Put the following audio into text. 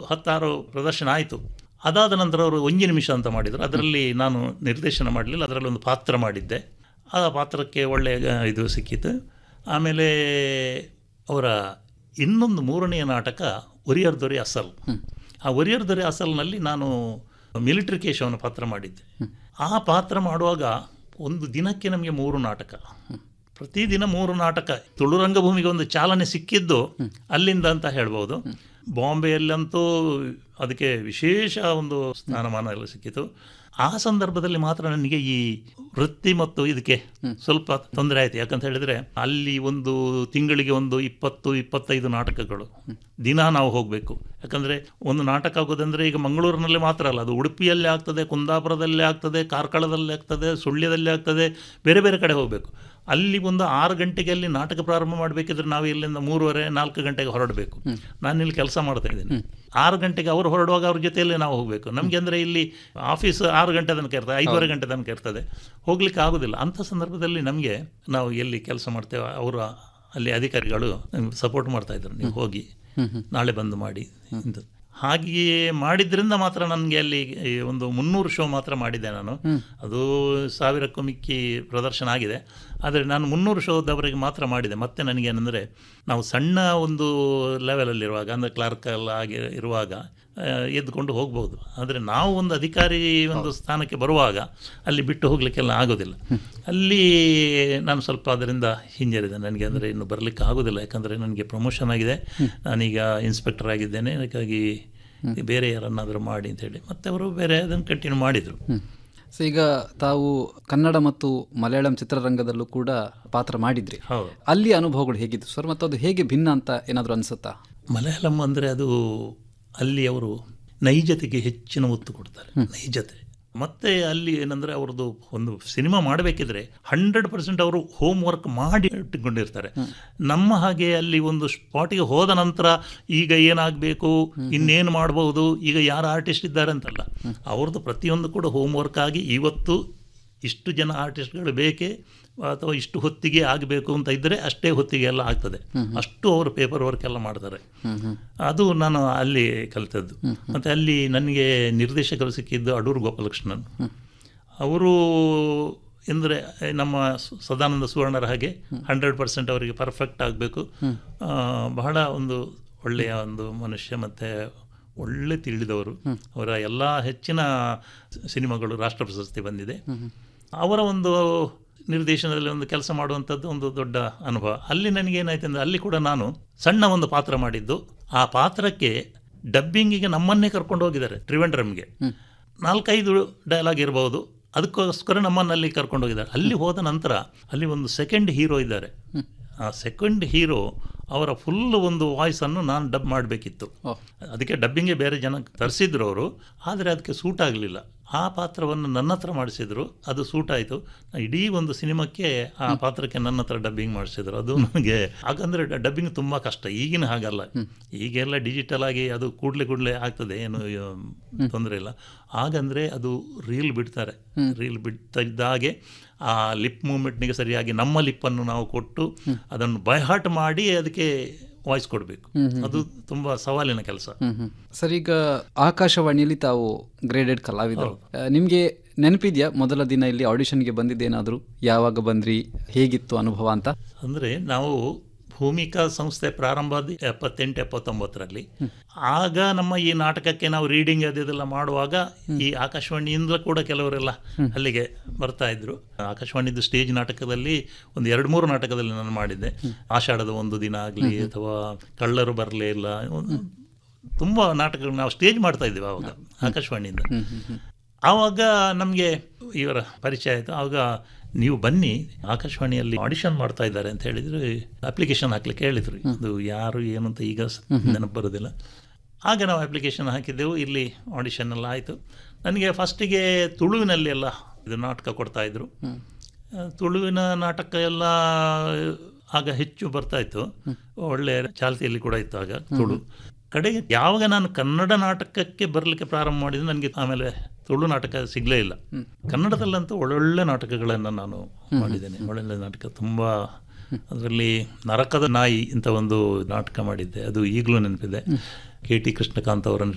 ಹತ್ತಾರು ಪ್ರದರ್ಶನ ಆಯಿತು ಅದಾದ ನಂತರ ಅವರು ಒಂಜಿ ನಿಮಿಷ ಅಂತ ಮಾಡಿದರು ಅದರಲ್ಲಿ ನಾನು ನಿರ್ದೇಶನ ಮಾಡಲಿಲ್ಲ ಅದರಲ್ಲಿ ಒಂದು ಪಾತ್ರ ಮಾಡಿದ್ದೆ ಆ ಪಾತ್ರಕ್ಕೆ ಒಳ್ಳೆಯ ಇದು ಸಿಕ್ಕಿತು ಆಮೇಲೆ ಅವರ ಇನ್ನೊಂದು ಮೂರನೆಯ ನಾಟಕ ಒರಿಯರ್ ದೊರೆ ಅಸಲ್ ಆ ಒರಿಯರ್ ದೊರೆ ಅಸಲ್ನಲ್ಲಿ ನಾನು ಮಿಲಿಟರಿ ಕೇಶವನ ಪಾತ್ರ ಮಾಡಿದ್ದೆ ಆ ಪಾತ್ರ ಮಾಡುವಾಗ ಒಂದು ದಿನಕ್ಕೆ ನಮಗೆ ಮೂರು ನಾಟಕ ಪ್ರತಿದಿನ ಮೂರು ನಾಟಕ ತುಳು ರಂಗಭೂಮಿಗೆ ಒಂದು ಚಾಲನೆ ಸಿಕ್ಕಿದ್ದು ಅಲ್ಲಿಂದ ಅಂತ ಹೇಳ್ಬೋದು ಬಾಂಬೆಯಲ್ಲಂತೂ ಅದಕ್ಕೆ ವಿಶೇಷ ಒಂದು ಸ್ಥಾನಮಾನ ಎಲ್ಲ ಸಿಕ್ಕಿತು ಆ ಸಂದರ್ಭದಲ್ಲಿ ಮಾತ್ರ ನನಗೆ ಈ ವೃತ್ತಿ ಮತ್ತು ಇದಕ್ಕೆ ಸ್ವಲ್ಪ ತೊಂದರೆ ಆಯಿತು ಯಾಕಂತ ಹೇಳಿದರೆ ಅಲ್ಲಿ ಒಂದು ತಿಂಗಳಿಗೆ ಒಂದು ಇಪ್ಪತ್ತು ಇಪ್ಪತ್ತೈದು ನಾಟಕಗಳು ದಿನ ನಾವು ಹೋಗಬೇಕು ಯಾಕಂದರೆ ಒಂದು ನಾಟಕ ಆಗೋದಂದರೆ ಈಗ ಮಂಗಳೂರಿನಲ್ಲಿ ಮಾತ್ರ ಅಲ್ಲ ಅದು ಉಡುಪಿಯಲ್ಲಿ ಆಗ್ತದೆ ಕುಂದಾಪುರದಲ್ಲಿ ಆಗ್ತದೆ ಕಾರ್ಕಳದಲ್ಲಿ ಆಗ್ತದೆ ಸುಳ್ಯದಲ್ಲಿ ಆಗ್ತದೆ ಬೇರೆ ಬೇರೆ ಕಡೆ ಹೋಗಬೇಕು ಅಲ್ಲಿ ಒಂದು ಆರು ಗಂಟೆಗೆ ಅಲ್ಲಿ ನಾಟಕ ಪ್ರಾರಂಭ ಮಾಡಬೇಕಿದ್ರೆ ನಾವು ಇಲ್ಲಿಂದ ಮೂರುವರೆ ನಾಲ್ಕು ಗಂಟೆಗೆ ಹೊರಡಬೇಕು ನಾನು ಇಲ್ಲಿ ಕೆಲಸ ಮಾಡ್ತಾ ಇದ್ದೀನಿ ಆರು ಗಂಟೆಗೆ ಅವರು ಹೊರಡುವಾಗ ಅವ್ರ ಜೊತೆಯಲ್ಲೇ ನಾವು ಹೋಗಬೇಕು ನಮಗೆ ಅಂದರೆ ಇಲ್ಲಿ ಆಫೀಸ್ ಆರು ಗಂಟೆ ತನಕ ಇರ್ತದೆ ಐದೂವರೆ ಗಂಟೆ ತನಕ ಇರ್ತದೆ ಹೋಗ್ಲಿಕ್ಕೆ ಆಗೋದಿಲ್ಲ ಅಂಥ ಸಂದರ್ಭದಲ್ಲಿ ನಮಗೆ ನಾವು ಎಲ್ಲಿ ಕೆಲಸ ಮಾಡ್ತೇವೆ ಅವರು ಅಲ್ಲಿ ಅಧಿಕಾರಿಗಳು ಸಪೋರ್ಟ್ ಮಾಡ್ತಾ ಇದ್ರು ನೀವು ಹೋಗಿ ನಾಳೆ ಬಂದು ಮಾಡಿ ಇಂಥದ್ದು ಹಾಗೆಯೇ ಮಾಡಿದ್ರಿಂದ ಮಾತ್ರ ನನಗೆ ಅಲ್ಲಿ ಈ ಒಂದು ಮುನ್ನೂರು ಶೋ ಮಾತ್ರ ಮಾಡಿದ್ದೆ ನಾನು ಅದು ಸಾವಿರಕ್ಕೂ ಮಿಕ್ಕಿ ಪ್ರದರ್ಶನ ಆಗಿದೆ ಆದರೆ ನಾನು ಮುನ್ನೂರು ಶೋದವರೆಗೆ ಮಾತ್ರ ಮಾಡಿದೆ ಮತ್ತೆ ನನಗೇನೆಂದರೆ ನಾವು ಸಣ್ಣ ಒಂದು ಲೆವೆಲಲ್ಲಿರುವಾಗ ಅಂದರೆ ಕ್ಲಾರ್ಕಲ್ ಆಗಿ ಇರುವಾಗ ಆ, ಎದ್ದುಕೊಂಡು ಹೋಗ್ಬೋದು ಆದರೆ ನಾವು ಒಂದು ಅಧಿಕಾರಿ ಒಂದು ಸ್ಥಾನಕ್ಕೆ ಬರುವಾಗ ಅಲ್ಲಿ ಬಿಟ್ಟು ಹೋಗಲಿಕ್ಕೆಲ್ಲ ಆಗೋದಿಲ್ಲ ಅಲ್ಲಿ ನಾನು ಸ್ವಲ್ಪ ಅದರಿಂದ ಹಿಂಜರಿದೆ ನನಗೆ ಅಂದರೆ ಇನ್ನು ಬರಲಿಕ್ಕೆ ಆಗೋದಿಲ್ಲ ಯಾಕಂದರೆ ನನಗೆ ಪ್ರಮೋಷನ್ ಆಗಿದೆ ನಾನೀಗ ಇನ್ಸ್ಪೆಕ್ಟರ್ ಆಗಿದ್ದೇನೆ ಅದಕ್ಕಾಗಿ ಬೇರೆ ಯಾರನ್ನಾದರೂ ಮಾಡಿ ಅಂತೇಳಿ ಮತ್ತೆ ಅವರು ಬೇರೆ ಅದನ್ನು ಕಂಟಿನ್ಯೂ ಮಾಡಿದರು ಸೊ ಈಗ ತಾವು ಕನ್ನಡ ಮತ್ತು ಮಲಯಾಳಂ ಚಿತ್ರರಂಗದಲ್ಲೂ ಕೂಡ ಪಾತ್ರ ಮಾಡಿದ್ರಿ ಹೌದು ಅಲ್ಲಿ ಅನುಭವಗಳು ಹೇಗಿತ್ತು ಸರ್ ಮತ್ತು ಅದು ಹೇಗೆ ಭಿನ್ನ ಅಂತ ಏನಾದರೂ ಅನಿಸುತ್ತಾ ಮಲಯಾಳಂ ಅಂದರೆ ಅದು ಅಲ್ಲಿ ಅವರು ನೈಜತೆಗೆ ಹೆಚ್ಚಿನ ಒತ್ತು ಕೊಡ್ತಾರೆ ನೈಜತೆ ಮತ್ತೆ ಅಲ್ಲಿ ಏನಂದರೆ ಅವ್ರದ್ದು ಒಂದು ಸಿನಿಮಾ ಮಾಡಬೇಕಿದ್ರೆ ಹಂಡ್ರೆಡ್ ಪರ್ಸೆಂಟ್ ಅವರು ಹೋಮ್ ವರ್ಕ್ ಮಾಡಿ ಇಟ್ಟುಕೊಂಡಿರ್ತಾರೆ ನಮ್ಮ ಹಾಗೆ ಅಲ್ಲಿ ಒಂದು ಸ್ಪಾಟಿಗೆ ಹೋದ ನಂತರ ಈಗ ಏನಾಗಬೇಕು ಇನ್ನೇನು ಮಾಡ್ಬೋದು ಈಗ ಯಾರು ಆರ್ಟಿಸ್ಟ್ ಇದ್ದಾರೆ ಅಂತಲ್ಲ ಅವ್ರದ್ದು ಪ್ರತಿಯೊಂದು ಕೂಡ ಹೋಮ್ ವರ್ಕ್ ಆಗಿ ಇವತ್ತು ಇಷ್ಟು ಜನ ಆರ್ಟಿಸ್ಟ್ಗಳು ಬೇಕೇ ಅಥವಾ ಇಷ್ಟು ಹೊತ್ತಿಗೆ ಆಗಬೇಕು ಅಂತ ಇದ್ದರೆ ಅಷ್ಟೇ ಹೊತ್ತಿಗೆ ಎಲ್ಲ ಆಗ್ತದೆ ಅಷ್ಟು ಅವರು ಪೇಪರ್ ವರ್ಕ್ ಎಲ್ಲ ಮಾಡ್ತಾರೆ ಅದು ನಾನು ಅಲ್ಲಿ ಕಲಿತದ್ದು ಮತ್ತು ಅಲ್ಲಿ ನನಗೆ ನಿರ್ದೇಶಕರು ಸಿಕ್ಕಿದ್ದು ಅಡೂರು ಗೋಪಾಲಕೃಷ್ಣನ್ ಅವರು ಎಂದರೆ ನಮ್ಮ ಸ- ಸದಾನಂದ ಸುವರ್ಣರ ಹಾಗೆ ಹಂಡ್ರೆಡ್ ಪರ್ಸೆಂಟ್ ಅವರಿಗೆ ಪರ್ಫೆಕ್ಟ್ ಆಗಬೇಕು ಬಹಳ ಒಂದು ಒಳ್ಳೆಯ ಒಂದು ಮನುಷ್ಯ ಮತ್ತು ಒಳ್ಳೆ ತಿಳಿದವರು ಅವರ ಎಲ್ಲ ಹೆಚ್ಚಿನ ಸಿನಿಮಾಗಳು ರಾಷ್ಟ್ರ ಪ್ರಶಸ್ತಿ ಬಂದಿದೆ ಅವರ ಒಂದು ನಿರ್ದೇಶನದಲ್ಲಿ ಒಂದು ಕೆಲಸ ಮಾಡುವಂಥದ್ದು ಒಂದು ದೊಡ್ಡ ಅನುಭವ ಅಲ್ಲಿ ನನಗೇನಾಯ್ತು ಅಂದರೆ ಅಲ್ಲಿ ಕೂಡ ನಾನು ಸಣ್ಣ ಒಂದು ಪಾತ್ರ ಮಾಡಿದ್ದು ಆ ಪಾತ್ರಕ್ಕೆ ಡಬ್ಬಿಂಗಿಗೆ ನಮ್ಮನ್ನೇ ಕರ್ಕೊಂಡು ಹೋಗಿದ್ದಾರೆ ತ್ರಿವೆಂಡ್ರಮ್ಗೆ ನಾಲ್ಕೈದು ಡೈಲಾಗ್ ಇರಬಹುದು ಅದಕ್ಕೋಸ್ಕರ ನಮ್ಮನ್ನಲ್ಲಿ ಕರ್ಕೊಂಡು ಹೋಗಿದ್ದಾರೆ ಅಲ್ಲಿ ಹೋದ ನಂತರ ಅಲ್ಲಿ ಒಂದು ಸೆಕೆಂಡ್ ಹೀರೋ ಇದ್ದಾರೆ ಆ ಸೆಕೆಂಡ್ ಹೀರೋ ಅವರ ಫುಲ್ ಒಂದು ವಾಯ್ಸನ್ನು ನಾನು ಡಬ್ ಮಾಡಬೇಕಿತ್ತು ಅದಕ್ಕೆ ಡಬ್ಬಿಂಗ್ಗೆ ಬೇರೆ ಜನ ತರಿಸಿದ್ರು ಅವರು ಆದರೆ ಅದಕ್ಕೆ ಸೂಟ್ ಆಗಲಿಲ್ಲ ಆ ಪಾತ್ರವನ್ನು ನನ್ನ ಹತ್ರ ಮಾಡಿಸಿದ್ರು ಅದು ಸೂಟ್ ಆಯಿತು ಇಡೀ ಒಂದು ಸಿನಿಮಾಕ್ಕೆ ಆ ಪಾತ್ರಕ್ಕೆ ನನ್ನ ಹತ್ರ ಡಬ್ಬಿಂಗ್ ಮಾಡಿಸಿದ್ರು ಅದು ನನಗೆ ಹಾಗಂದ್ರೆ ಡಬ್ಬಿಂಗ್ ತುಂಬ ಕಷ್ಟ ಈಗಿನ ಹಾಗಲ್ಲ ಈಗೆಲ್ಲ ಡಿಜಿಟಲ್ ಆಗಿ ಅದು ಕೂಡಲೇ ಕೂಡಲೇ ಆಗ್ತದೆ ಏನು ತೊಂದರೆ ಇಲ್ಲ ಹಾಗಂದ್ರೆ ಅದು ರೀಲ್ ಬಿಡ್ತಾರೆ ರೀಲ್ ಬಿಡ್ತಾ ಇದ್ದ ಹಾಗೆ ಆ ಲಿಪ್ ಮೂಮೆಂಟ್ನಿಗೆ ಸರಿಯಾಗಿ ನಮ್ಮ ಲಿಪ್ಪನ್ನು ನಾವು ಕೊಟ್ಟು ಅದನ್ನು ಬೈಹಾಟ್ ಮಾಡಿ ಅದಕ್ಕೆ ವಾಯ್ಸ್ ಕೊಡಬೇಕು ಅದು ತುಂಬ ಸವಾಲಿನ ಕೆಲಸ ಸರ್ ಈಗ ಆಕಾಶವಾಣಿಯಲ್ಲಿ ತಾವು ಗ್ರೇಡೆಡ್ ಕಲಾವಿದರು ಆ, ನಿಮ್ಗೆ ನೆನಪಿದ್ಯಾ ಮೊದಲ ದಿನ ಇಲ್ಲಿ ಆಡಿಷನ್ಗೆ ಬಂದಿದ್ದೇನಾದರೂ ಯಾವಾಗ ಬಂದ್ರಿ ಹೇಗಿತ್ತು ಅನುಭವ ಅಂತ ಅಂದರೆ ನಾವು ಭೂಮಿಕಾ ಸಂಸ್ಥೆ ಪ್ರಾರಂಭ ಆದ ಎಪ್ಪತ್ತೆಂಟು ಎಪ್ಪತ್ತೊಂಬತ್ತರಲ್ಲಿ ಆಗ ನಮ್ಮ ಈ ನಾಟಕಕ್ಕೆ ನಾವು ರೀಡಿಂಗ್ ಅದೆಲ್ಲ ಮಾಡುವಾಗ ಈ ಆಕಾಶವಾಣಿಯಿಂದ ಕೂಡ ಕೆಲವರೆಲ್ಲ ಅಲ್ಲಿಗೆ ಬರ್ತಾ ಇದ್ರು ಆಕಾಶವಾಣಿದು ಸ್ಟೇಜ್ ನಾಟಕದಲ್ಲಿ ಒಂದು ಎರಡು ಮೂರು ನಾಟಕದಲ್ಲಿ ನಾನು ಮಾಡಿದ್ದೆ ಆಷಾಢದ ಒಂದು ದಿನ ಆಗಲಿ ಅಥವಾ ಕಳ್ಳರು ಬರಲೇ ಇಲ್ಲ ಒಂದು- ತುಂಬ ನಾಟಕಗಳು ನಾವು ಸ್ಟೇಜ್ ಮಾಡ್ತಾ ಇದ್ದೀವಿ ಆವಾಗ ಆಕಾಶವಾಣಿಯಿಂದ ಆವಾಗ ನಮಗೆ ಇವರ ಪರಿಚಯ ಆಯಿತು ಆವಾಗ ನೀವು ಬನ್ನಿ ಆಕಾಶವಾಣಿಯಲ್ಲಿ ಆಡಿಷನ್ ಮಾಡ್ತಾ ಇದ್ದಾರೆ ಅಂತ ಹೇಳಿದ್ರು ಅಪ್ಲಿಕೇಶನ್ ಹಾಕ್ಲಿಕ್ಕೆ ಹೇಳಿದ್ರು ಅದು ಯಾರು ಏನು ಅಂತ ಈಗ ಸ- ನೆನಪು ಬರೋದಿಲ್ಲ ಆಗ ನಾವು ಅಪ್ಲಿಕೇಶನ್ ಹಾಕಿದ್ದೆವು ಇಲ್ಲಿ ಆಡಿಷನ್ ಎಲ್ಲ ಆಯಿತು ನನಗೆ ಫಸ್ಟಿಗೆ ತುಳುವಿನಲ್ಲಿ ಎಲ್ಲ ಇದು ನಾಟಕ ಕೊಡ್ತಾ ಇದ್ರು ಆ, ತುಳುವಿನ ನಾಟಕ ಎಲ್ಲ ಆಗ ಹೆಚ್ಚು ಬರ್ತಾ ಇತ್ತು ಒಳ್ಳೆ ಚಾಲ್ತಿಯಲ್ಲಿ ಕೂಡ ಇತ್ತು ಆಗ ತುಳು ಕಡೆಗೆ ಯಾವಾಗ ನಾನು ಕನ್ನಡ ನಾಟಕಕ್ಕೆ ಬರಲಿಕ್ಕೆ ಪ್ರಾರಂಭ ಮಾಡಿದ್ರೆ ನನಗೆ ಆಮೇಲೆ ತುಳು ನಾಟಕ ಸಿಗಲೇ ಇಲ್ಲ ಕನ್ನಡದಲ್ಲಂತೂ ಒಳ್ಳೊಳ್ಳೆ ನಾಟಕಗಳನ್ನು ನಾನು ಮಾಡಿದ್ದೇನೆ ಒಳ್ಳೊಳ್ಳೆ ನಾಟಕ ತುಂಬ ಅದರಲ್ಲಿ ನರಕದ ನಾಯಿ ಅಂತ ಒಂದು ನಾಟಕ ಮಾಡಿದ್ದೆ ಅದು ಈಗಲೂ ನೆನಪಿದೆ ಕೆ ಟಿ ಕೃಷ್ಣಕಾಂತ್ ಅವರನ್ನು